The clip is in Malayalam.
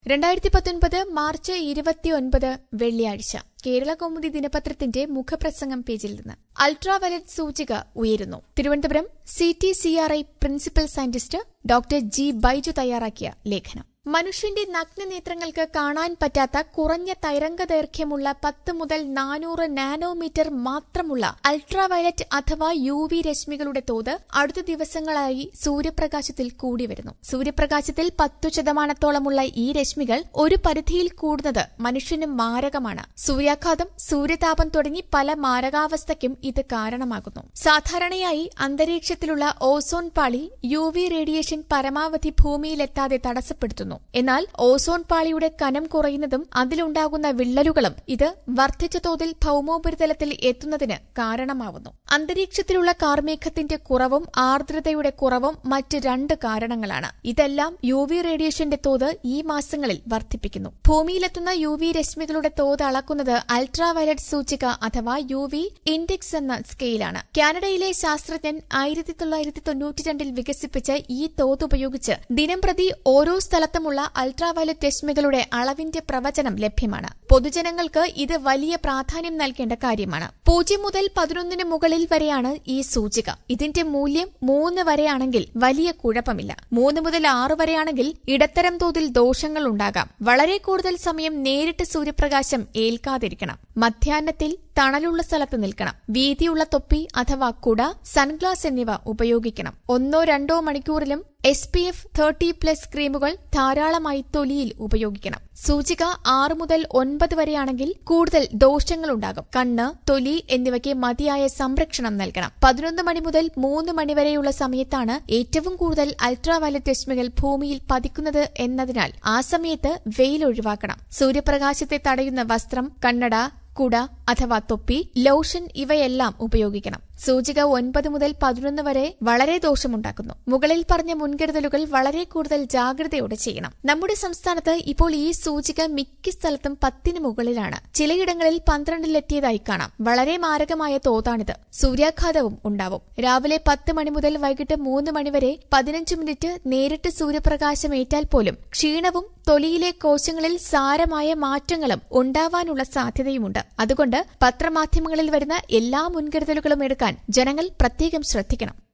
രണ്ടായിരത്തി പത്തൊൻപത് മാർച്ച് ഇരുപത്തിയൊൻപത് വെള്ളിയാഴ്ച കേരള കൗമുദി ദിനപത്രത്തിന്റെ മുഖപ്രസംഗം പേജിൽ നിന്ന് അൾട്രാവയലറ്റ് സൂചിക ഉയരുന്നു Thiruvananthapuram C T C R I principal scientist doctor G Baiju തയ്യാറാക്കിയ ലേഖനം മനുഷ്യന്റെ നഗ്നനേത്രങ്ങൾക്ക് കാണാൻ പറ്റാത്ത കുറഞ്ഞ തരംഗ ദൈർഘ്യമുള്ള പത്ത് മുതൽ നാനൂറ് നാനോമീറ്റർ മാത്രമുള്ള അൾട്രാവയലറ്റ് അഥവാ യു വി രശ്മികളുടെ തോത് അടുത്ത ദിവസങ്ങളായി സൂര്യപ്രകാശത്തിൽ കൂടി വരുന്നു സൂര്യപ്രകാശത്തിൽ പത്തു ശതമാനത്തോളമുള്ള ഈ രശ്മികൾ ഒരു പരിധിയിൽ കൂടുന്നത് മനുഷ്യന് മാരകമാണ് സൂര്യാഘാതം സൂര്യതാപം തുടങ്ങി പല മാരകാവസ്ഥയ്ക്കും ഇത് കാരണമാകുന്നു സാധാരണയായി അന്തരീക്ഷത്തിലുള്ള ഓസോൺ പാളി യു വി റേഡിയേഷൻ പരമാവധി ഭൂമിയിലെത്താതെ തടസ്സപ്പെടുത്തുന്നു എന്നാൽ ഓസോൺ പാളിയുടെ കനം കുറയുന്നതും അതിലുണ്ടാകുന്ന വിള്ളലുകളും ഇത് വർദ്ധിച്ച തോതിൽ ഭൌമോപരിതലത്തിൽ എത്തുന്നതിന് കാരണമാവുന്നു അന്തരീക്ഷത്തിലുള്ള കാർമേഘത്തിന്റെ കുറവും ആർദ്രതയുടെ കുറവും മറ്റ് രണ്ട് കാരണങ്ങളാണ് ഇതെല്ലാം യു വി റേഡിയേഷന്റെ തോത് ഈ മാസങ്ങളിൽ വർദ്ധിപ്പിക്കുന്നു ഭൂമിയിലെത്തുന്ന യു വി രശ്മികളുടെ തോത് അളക്കുന്നത് അൾട്രാവയലറ്റ് സൂചിക അഥവാ യു വി ഇൻഡെക്സ് എന്ന സ്കെയിലാണ് കാനഡയിലെ ശാസ്ത്രജ്ഞൻ ആയിരത്തി തൊള്ളായിരത്തി തൊണ്ണൂറ്റിരണ്ടിൽ വികസിപ്പിച്ച ഈ തോത് ഉപയോഗിച്ച് ദിനംപ്രതി ഓരോ സ്ഥലത്തുമുള്ള അൾട്രാവയലറ്റ് രശ്മികളുടെ അളവിന്റെ പ്രവചനം ലഭ്യമാണ് പൊതുജനങ്ങൾക്ക് ഇത് വലിയ പ്രാധാന്യം നൽകേണ്ട കാര്യമാണ് പൂജ്യം മുതൽ പതിനൊന്നിന് മുകളിൽ വരെയാണ് ഈ സൂചിക ഇതിന്റെ മൂല്യം മൂന്ന് വരെയാണെങ്കിൽ വലിയ കുഴപ്പമില്ല മൂന്ന് മുതൽ ആറ് വരെയാണെങ്കിൽ ഇടത്തരം തോതിൽ ദോഷങ്ങൾ ഉണ്ടാകാം വളരെ കൂടുതൽ സമയം നേരിട്ട് സൂര്യപ്രകാശം ഏൽക്കാതിരിക്കണം മധ്യാഹ്നത്തിൽ തണലുള്ള സ്ഥലത്ത് നിൽക്കണം വീതിയുള്ള തൊപ്പി അഥവാ കുട സൺഗ്ലാസ് എന്നിവ ഉപയോഗിക്കണം ഒന്നോ രണ്ടോ മണിക്കൂറിലും S P F thirty plus ക്രീമുകൾ ധാരാളമായി തൊലിയിൽ ഉപയോഗിക്കണം സൂചിക ആറ് മുതൽ ഒൻപത് വരെയാണെങ്കിൽ കൂടുതൽ ദോഷങ്ങളുണ്ടാകും കണ്ണ് തൊലി എന്നിവയ്ക്ക് മതിയായ സംരക്ഷണം നൽകണം പതിനൊന്ന് മണി മുതൽ മൂന്ന് മണിവരെയുള്ള സമയത്താണ് ഏറ്റവും കൂടുതൽ അൾട്രാവയലറ്റ് രശ്മികൾ ഭൂമിയിൽ പതിക്കുന്നത് എന്നതിനാൽ ആ സമയത്ത് വെയിൽ ഒഴിവാക്കണം സൂര്യപ്രകാശത്തെ തടയുന്ന വസ്ത്രം കണ്ണട കുട അഥവാ തൊപ്പി ലോഷൻ ഇവയെല്ലാം ഉപയോഗിക്കണം സൂചിക ഒൻപത് മുതൽ പതിനൊന്ന് വരെ വളരെ ദോഷമുണ്ടാക്കുന്നു മുകളിൽ പറഞ്ഞ മുൻകരുതലുകൾ വളരെ കൂടുതൽ ജാഗ്രതയോടെ ചെയ്യണം നമ്മുടെ സംസ്ഥാനത്ത് ഇപ്പോൾ ഈ സൂചിക മിക്ക സ്ഥലത്തും പത്തിന് മുകളിലാണ് ചിലയിടങ്ങളിൽ പന്ത്രണ്ടിലെത്തിയതായി കാണാം വളരെ മാരകമായ തോതാണിത് സൂര്യാഘാതവും ഉണ്ടാവും രാവിലെ പത്ത് മണി മുതൽ വൈകിട്ട് മൂന്ന് മണിവരെ പതിനഞ്ച് മിനിറ്റ് നേരിട്ട് സൂര്യപ്രകാശം ഏറ്റാൽ പോലും ക്ഷീണവും തൊലിയിലെ കോശങ്ങളിൽ സാരമായ മാറ്റങ്ങളും ഉണ്ടാവാനുള്ള സാധ്യതയുമുണ്ട് അതുകൊണ്ട് പത്രമാധ്യമങ്ങളിൽ വരുന്ന എല്ലാ മുൻകരുതലുകളും എടുക്കാൻ ജനങ്ങൾ പ്രത്യേകം ശ്രദ്ധിക്കണം